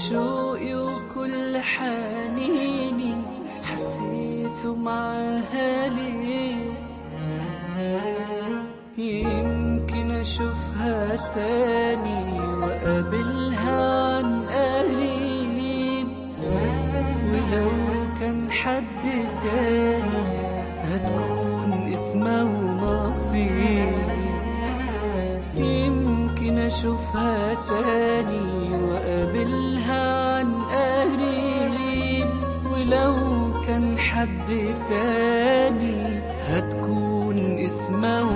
شوقي وكل حنيني حسيته معاها ليه يمكن اشوفها تاني واقابلها عن قريب ولو كان حد تاني هتكون اسمه نصيب يمكن اشوفها تاني واقابلها عن قريب ولو كان حد تاني هتكون اسمه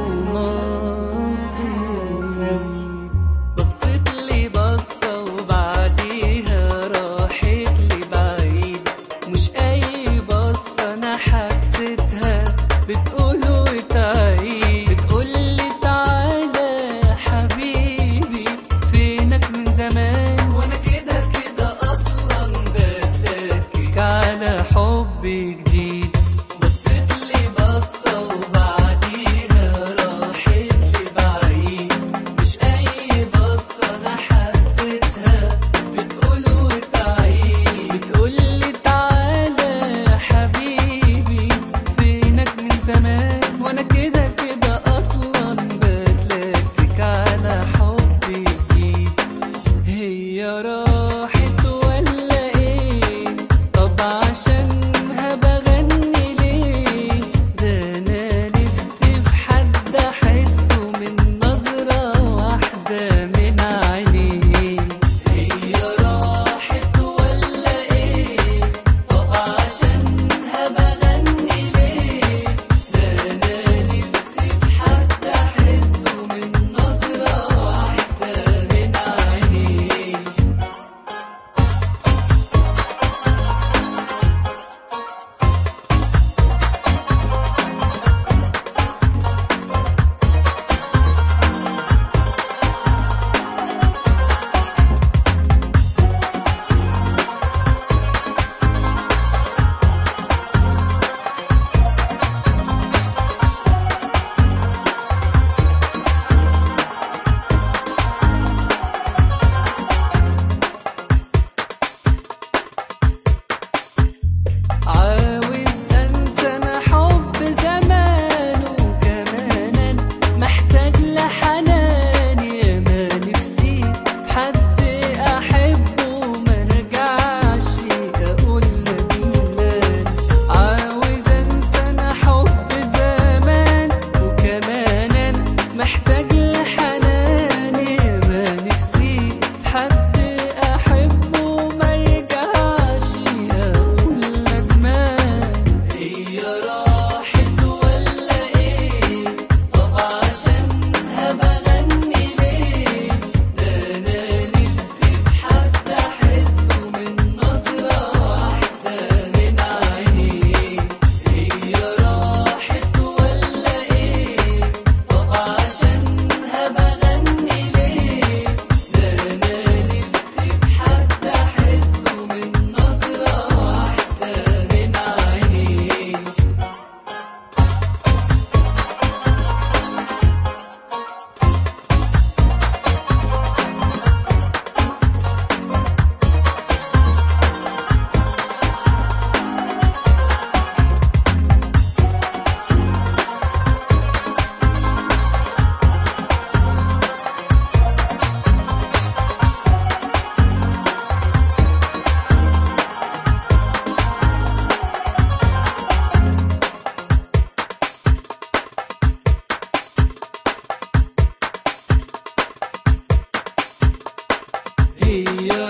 نصيب بصيت لي بصة وبعديها راحت لي بعيد مش أي بصة أنا حسيتها بتقول وتعيد بتقول لي تعالى يا حبيبي فينك من زمان وأنا كده كده أصلا بتلكك على حب جديد بصيت لي بصة وبعديها راحت لي بعيد مش أي بصة أنا حسيتها بتقول وتعيد بتقول لي تعالى يا حبيبي فينك من زمان وأنا كده كده أصلا بتلكك على حب جديد هي راحت ولا ايه طب عشانها بغني ليه ده انا نفسي في حد احسه من نظرة واحدة من عينيه هي راحت ولا ايه طب عشانها بغني ليه ده انا نفسي في حد احسه من نظرة واحدة من عينيه عاوز انسى انا حب زمان وكمان أنا محتاج لحنان يا ما نفسي في حد احبه مرجعش اقول ندمان عاوز انسى انا حب زمان وكمان انا محتاج لحنان يا ما نفسي في حد احبه مرجعش اقول ندمان هي راحت ولا ايه طب عشانها بغني ليه ده انا نفسي في حد احسه من نظرة واحدة من عينيه هي راحت ولا ايه طب عشانها بغني ليه ده انا نفسي في حد احسه من نظرة واحدة من عينيه هي